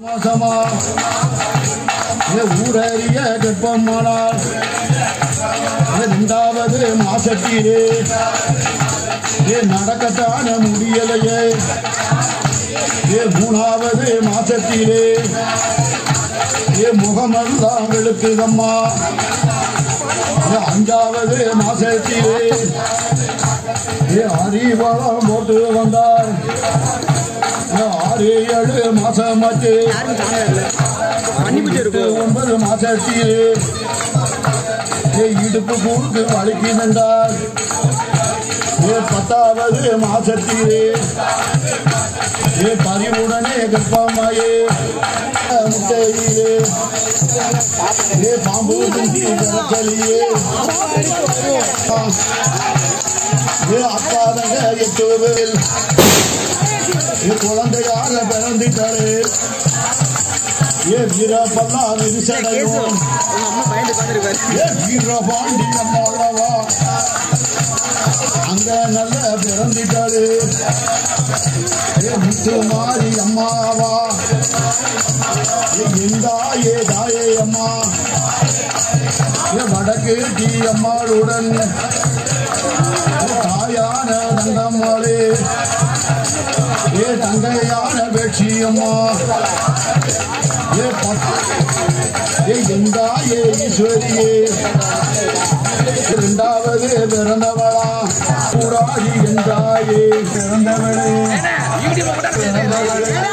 மாசமா ஏ ஊரறிய கற்பமானால் இரண்டாவது மாசத்திலே ஏ நடக்கத்தான முடியலையே ஏ மூணாவது மாசத்திலே ஏ முகமெல்லாம் வெளுக்குதம்மா ஏ அஞ்சாவது மாசத்திலே ஏ அறிவளம் போட்டு வந்தார் ஏ ஆறு ஏழு மாசமாச்சு எட்டு, ஒன்பது மாசத்திலே ஏ இடுப்பு கூட்டு வலிக்குதுண்டார் ஏ பத்தாவது மாசத்திலே ஏ பறிவுடனே கர்ப்பமாயே முட்டையிலே ஏ பாம்பு குஞ்சி கரக்கலியே ஏ அப்பாதங்க எட்டு பேர் ஏ குழந்தையாக பிறந்துட்டாரு ஏ வீரப்பல்லா விரிசடையும் ஏ வீரபாண்டி அம்மாவா அங்க நல்ல பிறந்துட்டாரு ஏ முத்து மாறி அம்மாவா ஏ எந்தாயே தாயே அம்மா ஏ வடக்கு டி அம்மாளுடன் ஏ தாயான தங்கம்மாளே ஏ தங்கையான வேட்சி அம்மா ஏ பத்து ஏ எந்தாயே ஈஸ்வரியே இரண்டாவது பிறந்தவளா கூடாதி என்றாயே பிறந்தவளே பிறந்தவளே